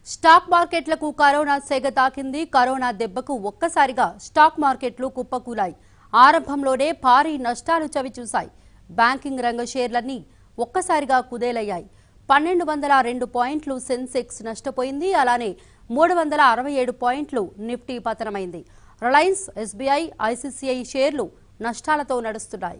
Stock మార్కెట్లకు corona సెగ తాకింది కరోనా దెబ్బకు ఒక్కసారిగా స్టాక్ మార్కెట్లు కుప్పకూలాయి ఆరంభంలోనే భారీ నష్టాలు చవిచూశాయి బ్యాంకింగ్ రంగ షేర్లన్నీ ఒక్కసారిగా కుదేలయ్యాయి పన్నెండు వందల రెండు పాయింట్లు సెన్సెక్స్ నష్టపోయింది అలానే మూడు వందల అరవై ఏడు పాయింట్లు నిఫ్టీ పతనమైంది రిలయన్స్ ఎస్బీఐ ఐసీసీఐ షేర్లు నష్టాలతో నడుస్తున్నాయి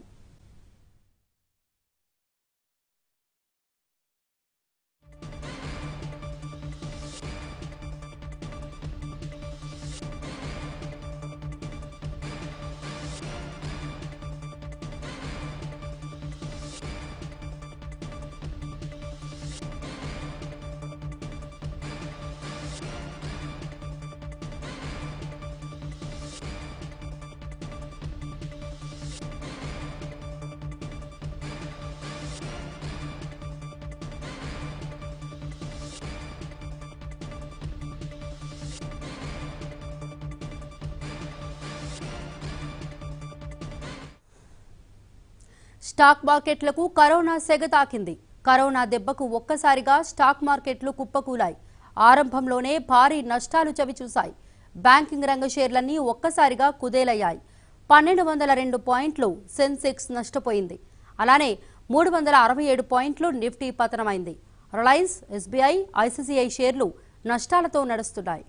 స్టాక్ మార్కెట్లకు కరోనా సెగ తాకింది కరోనా దెబ్బకు ఒక్కసారిగా స్టాక్ మార్కెట్లు కుప్పకూలాయి ఆరంభంలోనే భారీ నష్టాలు చవిచూశాయి బ్యాంకింగ్ రంగ షేర్లన్నీ ఒక్కసారిగా కుదేలయ్యాయి పన్నెండు వందల రెండు పాయింట్లు సెన్సెక్స్ నష్టపోయింది అలానే మూడు వందల అరవై ఏడు పాయింట్లు నిఫ్టీ పతనమైంది రిలయన్స్ ఎస్బీఐ ఐసీసీఐ షేర్లు నష్టాలతో నడుస్తున్నాయి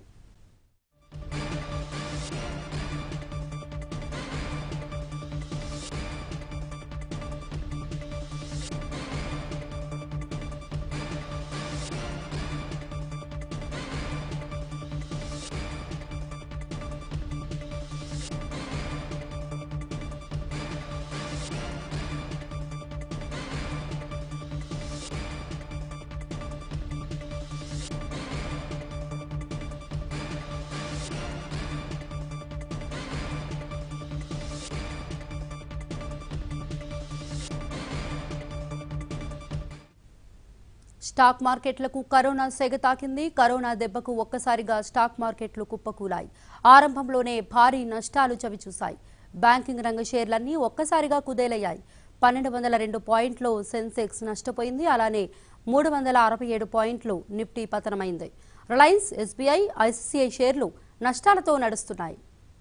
స్టాక్ మార్కెట్లకు కరోనా సెగ తాకింది కరోనా దెబ్బకు ఒక్కసారిగా స్టాక్ మార్కెట్లు కుప్పకూలాయి ఆరంభంలోనే భారీ నష్టాలు చవిచూశాయి బ్యాంకింగ్ రంగ షేర్లన్నీ ఒక్కసారిగా కుదేలయ్యాయి పన్నెండు వందల రెండు పాయింట్లు సెన్సెక్స్ నష్టపోయింది అలానే మూడు వందల అరవై ఏడు పాయింట్లు నిఫ్టీ పతనమైంది రిలయన్స్ ఎస్బీఐ ఐసీసీఐ షేర్లు నష్టాలతో నడుస్తున్నాయి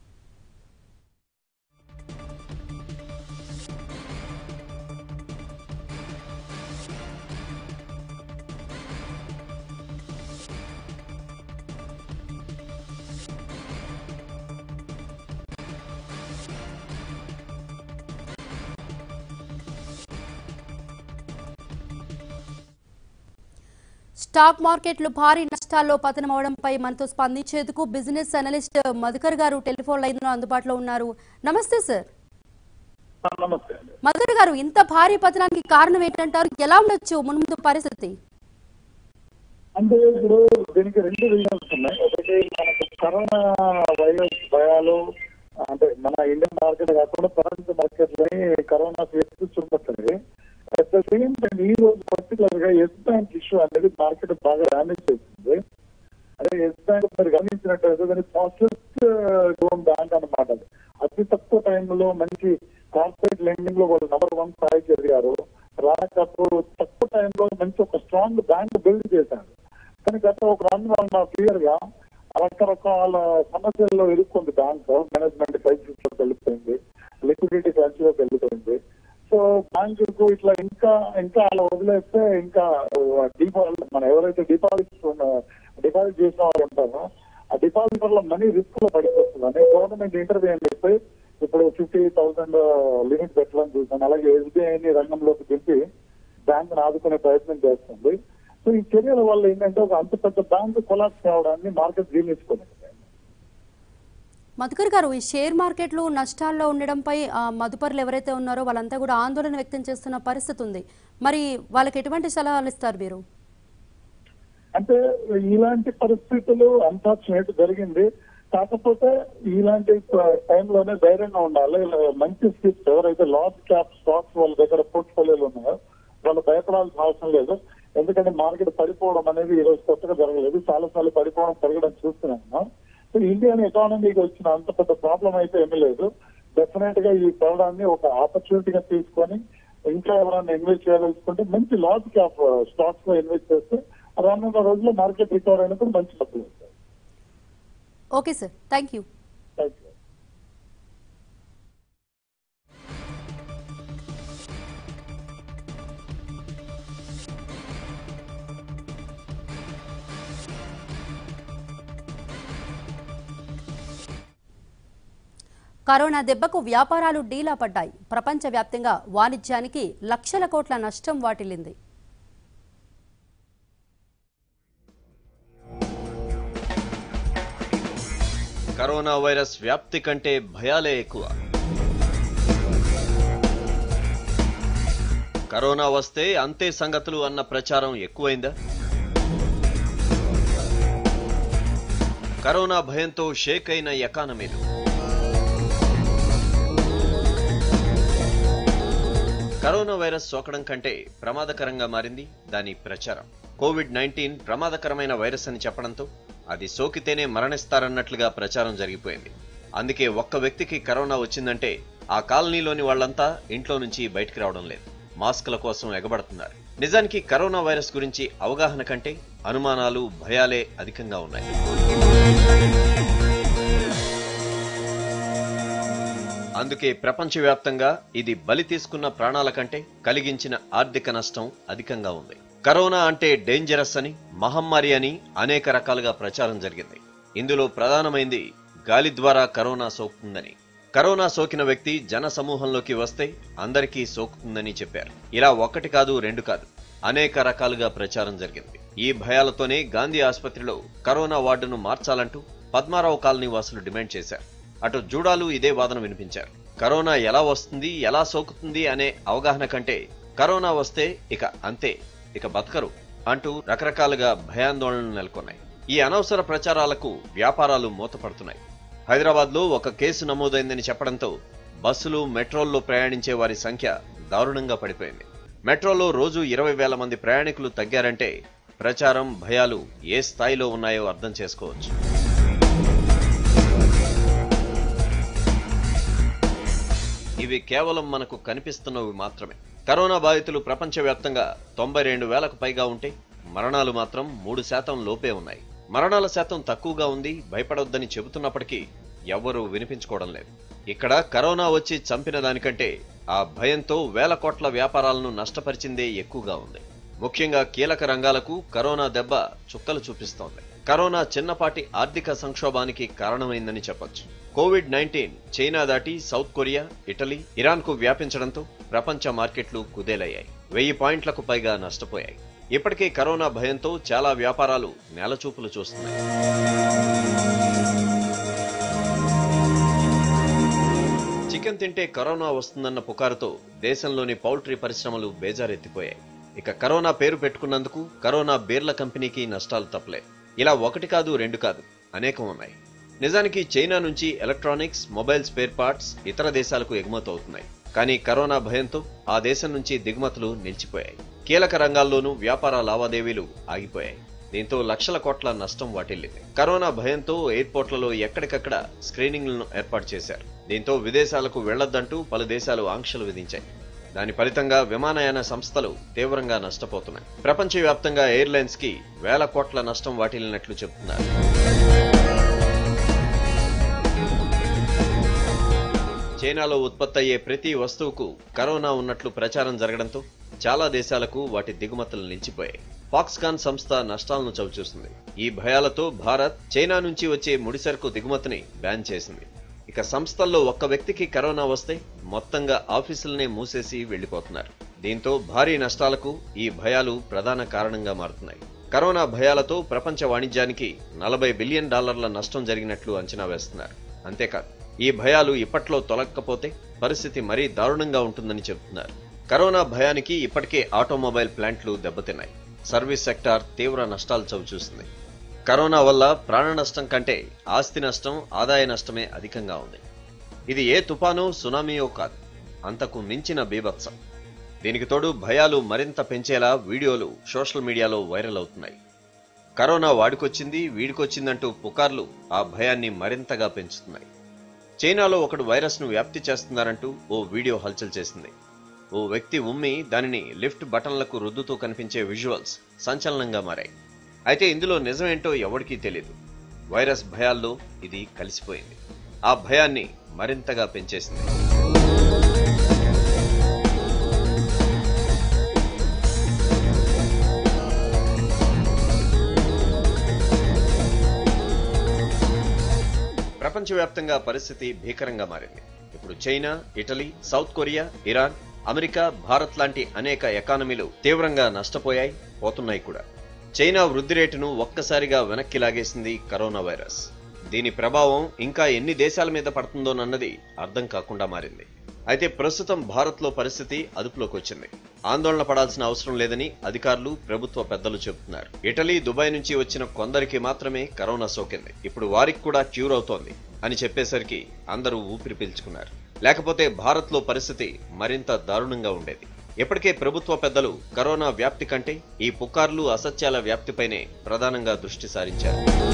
స్టాక్ మార్కెట్లు భారీ నష్టాల్లో పతనమవడంపై మనతో స్పందించేందుకు బిజినెస్ అనలిస్ట్ మధుకర్ గారు టెలిఫోన్ లైన్ లో అందుబాటులో ఉన్నారు నమస్తే సార్ నమస్తే అండి మధుకర్ గారు ఇంత భారీ పతనానికి కారణం ఏంటంటారు ఎలా ఉండొచ్చు మున్ముందు పరిస్థితి అంటే ఇప్పుడు దీనికి రెండు రీజన్స్ ఉన్నాయి ఒకటి మనకు కరోనా వైరస్ భయాలు అంటే మన ఇండియన్ మార్కెట్ కాకుండా ప్రపంచ మార్కెట్ లోని కరోనా కేసు చుట్టుపడుతుంది అట్ ద సేమ్ టైం ఈ రోజు పర్టికులర్ గా ఎస్ బ్యాంక్ ఇష్యూ అనేది మార్కెట్ బాగా డామేజ్ చేస్తుంది అదే ఎస్ బ్యాంక్ మీరు గమనించినట్టయితే దాని ఫాస్టెస్ట్ గ్రోన్ బ్యాంక్ అన్నమాట అది. అతి తక్కువ టైంలో మంచి కార్పొరేట్ లెండింగ్ లో వాళ్ళు నెంబర్ వన్ స్థాయికి ఎదిగారు రానప్పుడు తక్కువ టైంలో మంచి ఒక స్ట్రాంగ్ బ్యాంక్ బిల్డ్ చేశారు కానీ గత ఒక వన్ వన్ క్లియర్ గా రకరకాల సమస్యల్లో ఇరుక్కుంది బ్యాంక్ మేనేజ్మెంట్ క్రైసిస్ లోకి వెళ్ళిపోయింది లిక్విడిటీ క్రైసిస్ లోకి వెళ్ళిపోయింది సో బ్యాంకు ఇట్లా ఇంకా ఇంకా అలా వదిలేస్తే ఇంకా డిపాజిట్ మన ఎవరైతే డిపాజిట్ డిపాజిట్ చేసిన వాళ్ళు ఉంటారో ఆ డిపాజిట్ వల్ల మనీ రిస్క్ లో పడిపోతుంది అని గవర్నమెంట్ ఇంటర్వ్యూ చెప్పి ఇప్పుడు ఫిఫ్టీ థౌసండ్ లిమిట్ పెట్టాలని చూసాను అలాగే ఎస్బీఐని రంగంలోకి దింపి బ్యాంక్ ఆదుకునే ప్రయత్నం చేస్తుంది సో ఈ చర్యల వల్ల ఏంటంటే ఒక అంత పెద్ద బ్యాంక్ కొలాప్స్ కావడాన్ని మార్కెట్ జీర్ణించుకోలేదు మధుకర్ గారు ఈ షేర్ మార్కెట్లు నష్టాల్లో ఉండడంపై ఆ, మదుపరులు ఎవరైతే ఉన్నారో వాళ్ళంతా కూడా ఆందోళన వ్యక్తం చేస్తున్న పరిస్థితి ఉంది మరి వాళ్ళకి ఎటువంటి సలహాలు ఇస్తారు మీరు అంటే ఇలాంటి పరిస్థితులు అన్ఫార్చునేట్ జరిగింది కాకపోతే ఇలాంటి టైంలోనే ధైర్యంగా ఉండాలి ఇలా మంచి స్కిప్స్ ఎవరైతే లార్జ్ క్యాప్ స్టాక్స్ వాళ్ళ దగ్గర పోర్ట్ఫోలియోలు ఉన్నాయో వాళ్ళు భయపడాల్సిన అవసరం లేదు ఎందుకంటే మార్కెట్ పడిపోవడం అనేది ఈ రోజు కొత్తగా జరగలేదు చాలా సార్లు పడిపోవడం పెరగడం చూస్తున్నాము సో ఇండియన్ ఎకానమీకి వచ్చిన అంత పెద్ద ప్రాబ్లం అయితే ఏమీ లేదు డెఫినెట్ గా ఈ పడడాన్ని ఒక ఆపర్చునిటీగా తీసుకొని ఇంకా ఎవరైనా ఇన్వెస్ట్ చేయదలుచుకుంటే మంచి లార్జ్ క్యాప్ స్టాక్స్ లో ఇన్వెస్ట్ చేస్తే రానున్న రోజుల్లో మార్కెట్ రికవర్ అయినప్పుడు మంచి డబ్బులు వస్తాయి okay sir thank you thank you corona దెబ్బకు వ్యాపారాలు డీలా పడ్డాయి ప్రపంచవ్యాప్తంగా వాణిజ్యానికి లక్షల కోట్ల నష్టం వాటిల్లింది కరోనా వైరస్ వ్యాప్తి కంటే భయాలే ఎక్కువ కరోనా వస్తే అంతే సంగతులు అన్న ప్రచారం ఎక్కువైందా కరోనా భయంతో షేక్ అయిన ఎకానమీలు కరోనా వైరస్ సోకడం కంటే ప్రమాదకరంగా మారింది దాని ప్రచారం కోవిడ్ నైన్టీన్ ప్రమాదకరమైన వైరస్ అని చెప్పడంతో అది సోకితేనే మరణిస్తారన్నట్లుగా ప్రచారం జరిగిపోయింది అందుకే ఒక్క వ్యక్తికి కరోనా వచ్చిందంటే ఆ కాలనీలోని వాళ్ళంతా ఇంట్లో నుంచి బయటికి రావడం లేదు మాస్కుల కోసం ఎగబడుతున్నారు నిజానికి కరోనా వైరస్ గురించి అవగాహన కంటే అనుమానాలు భయాలే అధికంగా ఉన్నాయి అందుకే ప్రపంచవ్యాప్తంగా ఇది బలి తీసుకున్న ప్రాణాల కంటే కలిగించిన ఆర్థిక నష్టం అధికంగా ఉంది కరోనా అంటే డేంజరస్ అని మహమ్మారి అని అనేక రకాలుగా ప్రచారం జరిగింది ఇందులో ప్రధానమైంది గాలి ద్వారా కరోనా సోకుతుందని కరోనా సోకిన వ్యక్తి జన సమూహంలోకి వస్తే అందరికీ సోకుతుందని చెప్పారు ఇలా ఒక్కటి కాదు రెండు కాదు అనేక రకాలుగా ప్రచారం జరిగింది ఈ భయాలతోనే గాంధీ ఆసుపత్రిలో కరోనా వార్డును మార్చాలంటూ పద్మారావు కాలనీ వాసులు డిమాండ్ చేశారు అటు జూడాలు ఇదే వాదన వినిపించారు కరోనా ఎలా వస్తుంది ఎలా సోకుతుంది అనే అవగాహన కంటే కరోనా వస్తే ఇక అంతే ఇక బతకరు అంటూ రకరకాలుగా భయాందోళనలు నెలకొన్నాయి ఈ అనవసర ప్రచారాలకు వ్యాపారాలు మూతపడుతున్నాయి హైదరాబాద్ లో ఒక కేసు నమోదైందని చెప్పడంతో బస్సులు మెట్రోల్లో ప్రయాణించే వారి సంఖ్య దారుణంగా పడిపోయింది మెట్రోలో రోజు ఇరవై వేల మంది ప్రయాణికులు తగ్గారంటే ప్రచారం భయాలు ఏ స్థాయిలో ఉన్నాయో అర్థం చేసుకోవచ్చు ఇవి కేవలం మనకు కనిపిస్తున్నవి మాత్రమే కరోనా బాధితులు ప్రపంచవ్యాప్తంగా తొంభై రెండు వేలకు పైగా ఉంటే మరణాలు మాత్రం మూడు శాతం లోపే ఉన్నాయి మరణాల శాతం తక్కువగా ఉంది భయపడొద్దని చెబుతున్నప్పటికీ ఎవ్వరూ వినిపించుకోవడం లేదు ఇక్కడ కరోనా వచ్చి చంపిన దానికంటే ఆ భయంతో వేల కోట్ల వ్యాపారాలను నష్టపరిచిందే ఎక్కువగా ఉంది ముఖ్యంగా కీలక రంగాలకు కరోనా దెబ్బ చుక్కలు చూపిస్తోంది కరోనా చిన్నపాటి ఆర్థిక సంక్షోభానికి కారణమైందని చెప్పొచ్చు కోవిడ్ నైన్టీన్ చైనా దాటి సౌత్ కొరియా ఇటలీ ఇరాన్ కు వ్యాపించడంతో ప్రపంచ మార్కెట్లు కుదేలయ్యాయి వెయ్యి పాయింట్లకు పైగా నష్టపోయాయి ఇప్పటికే కరోనా భయంతో చాలా వ్యాపారాలు నేలచూపులు చూస్తున్నాయి చికెన్ తింటే కరోనా వస్తుందన్న పుకారుతో దేశంలోని పౌల్ట్రీ పరిశ్రమలు బేజారెత్తిపోయాయి ఇక కరోనా పేరు పెట్టుకున్నందుకు కరోనా బీర్ల కంపెనీకి నష్టాలు తప్పలే ఇలా ఒకటి కాదు రెండు కాదు అనేకం ఉన్నాయి నిజానికి చైనా నుంచి ఎలక్ట్రానిక్స్ మొబైల్ స్పేర్ పార్ట్స్ ఇతర దేశాలకు ఎగుమతి అవుతున్నాయి కానీ కరోనా భయంతో ఆ దేశం నుంచి దిగుమతులు నిలిచిపోయాయి కీలక రంగాల్లోనూ వ్యాపార లావాదేవీలు ఆగిపోయాయి దీంతో లక్షల కోట్ల నష్టం వాటిల్లింది కరోనా భయంతో ఎయిర్పోర్ట్లలో ఎక్కడికక్కడ స్క్రీనింగ్లను ఏర్పాటు చేశారు దీంతో విదేశాలకు వెళ్లొద్దంటూ పలు దేశాలు ఆంక్షలు విధించాయి దాని ఫలితంగా విమానయాన సంస్థలు తీవ్రంగా నష్టపోతున్నాయి ప్రపంచవ్యాప్తంగా ఎయిర్లైన్స్ కి వేల కోట్ల నష్టం వాటిల్లినట్లు చెబుతున్నారు చైనాలో ఉత్పత్తి అయ్యే ప్రతి వస్తువుకు కరోనా ఉన్నట్లు ప్రచారం జరగడంతో చాలా దేశాలకు వాటి దిగుమతులు నిలిచిపోయాయి ఫాక్స్కాన్ సంస్థ నష్టాలను చవిచూసింది ఈ భయాలతో భారత్ చైనా నుంచి వచ్చే ముడిసరుకు దిగుమతిని బ్యాన్ చేసింది ఇక సంస్థల్లో ఒక్క వ్యక్తికి కరోనా వస్తే మొత్తంగా ఆఫీసులనే మూసేసి వెళ్లిపోతున్నారు దీంతో భారీ నష్టాలకు ఈ భయాలు ప్రధాన కారణంగా మారుతున్నాయి కరోనా భయాలతో ప్రపంచ వాణిజ్యానికి నలభై బిలియన్ డాలర్ల నష్టం జరిగినట్లు అంచనా వేస్తున్నారు అంతేకాదు ఈ భయాలు ఇప్పట్లో తొలగకపోతే పరిస్థితి మరీ దారుణంగా ఉంటుందని చెబుతున్నారు కరోనా భయానికి ఇప్పటికే ఆటోమొబైల్ ప్లాంట్లు దెబ్బతిన్నాయి సర్వీస్ సెక్టార్ తీవ్ర నష్టాలు చవిచూస్తుంది కరోనా వల్ల ప్రాణ నష్టం కంటే ఆస్తి నష్టం ఆదాయ నష్టమే అధికంగా ఉంది ఇది ఏ తుఫానో సునామీయో కాదు అంతకు మించిన బీభత్సం దీనికి తోడు భయాలు మరింత పెంచేలా వీడియోలు సోషల్ మీడియాలో వైరల్ అవుతున్నాయి కరోనా వాడికొచ్చింది వీడికొచ్చిందంటూ పుకార్లు ఆ భయాన్ని మరింతగా పెంచుతున్నాయి చైనాలో ఒకడు వైరస్ను వ్యాప్తి చేస్తున్నారంటూ ఓ వీడియో హల్చల్ చేసింది ఓ వ్యక్తి ఉమ్మి దానిని లిఫ్ట్ బటన్లకు రుద్దుతూ కనిపించే విజువల్స్ సంచలనంగా మారాయి అయితే ఇందులో నిజమేంటో ఎవరికీ తెలియదు వైరస్ భయాల్లో ఇది కలిసిపోయింది ఆ భయాన్ని మరింతగా పెంచేసింది ప్రపంచవ్యాప్తంగా పరిస్థితి భీకరంగా మారింది ఇప్పుడు China Italy South Korea Iran America Bharat లాంటి అనేక ఎకానమీలు తీవ్రంగా నష్టపోయాయి పోతున్నాయి కూడా చైనా వృద్ధి రేటును ఒక్కసారిగా వెనక్కి లాగేసింది కరోనా వైరస్ దీని ప్రభావం ఇంకా ఎన్ని దేశాల మీద పడుతుందోనన్నది అర్థం కాకుండా మారింది అయితే ప్రస్తుతం భారత్లో పరిస్థితి అదుపులోకి వచ్చింది ఆందోళన పడాల్సిన అవసరం లేదని అధికారులు ప్రభుత్వ పెద్దలు చెబుతున్నారు ఇటలీ దుబాయ్ నుంచి వచ్చిన కొందరికి మాత్రమే కరోనా సోకింది ఇప్పుడు వారికి కూడా క్యూర్ అవుతోంది అని చెప్పేసరికి అందరూ ఊపిరి పీల్చుకున్నారు లేకపోతే భారత్లో పరిస్థితి మరింత దారుణంగా ఉండేది ఇప్పటికే ప్రభుత్వ పెద్దలు కరోనా వ్యాప్తి కంటే ఈ పుకార్లు అసత్యాల వ్యాప్తిపైనే ప్రధానంగా దృష్టి సారించారు